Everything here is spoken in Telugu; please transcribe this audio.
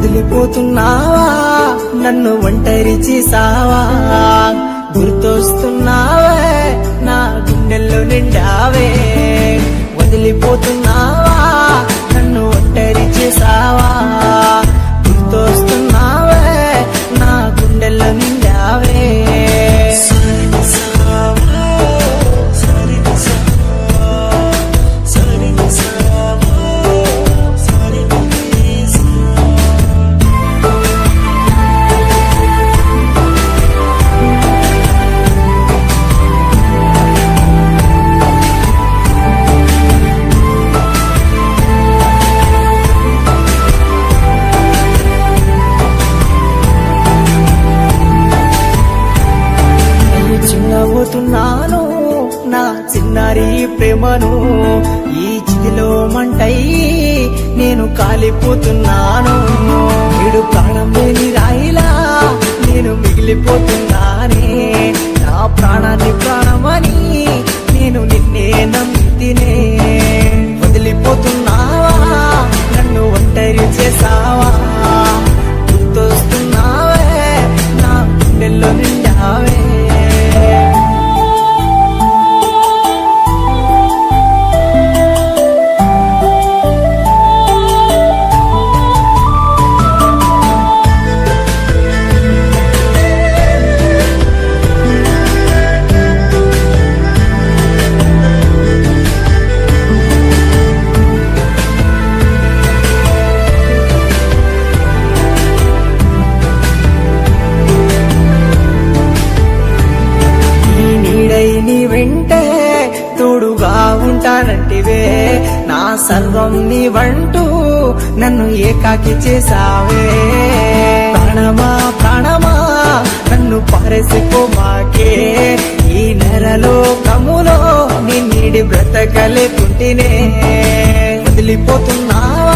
వదిలిపోతున్నావా నన్ను ఒంటరి చేసావా గుర్తొస్తున్నావే నా గుండెల్లో నిండావే వదిలిపోతున్నావా నన్ను ఒంటరి చేసావా గుర్తొస్తున్నావే నా గుండెల్లో నిండావే నేను చిన్నవుతున్నాను నా చిన్నారి ప్రేమను ఈ చితిలో మంటై నేను కాలిపోతున్నాను వీడు ప్రాణం లేని రాయిలా నేను మిగిలిపోతున్నానే నా ప్రాణాన్ని ప్రాణమని నేను నిన్నే నమ్మితినే వదిలిపోతున్నావా నన్ను ఒంటరి చేసావా గుర్తొస్తున్నావే నా గుండెల్లో నిండావే ఈ నీడై నీ వెంటే తోడుగా ఉంటానంటివే నా సర్వం నీ వంటూ నన్ను ఏకాకి చేసావే ప్రాణమా ప్రాణమా నన్ను పారేసిపోమాకే ఈ నెరలో కములో నీ నీడి బ్రతకలేకుంటేనే వదిలిపోతున్నావా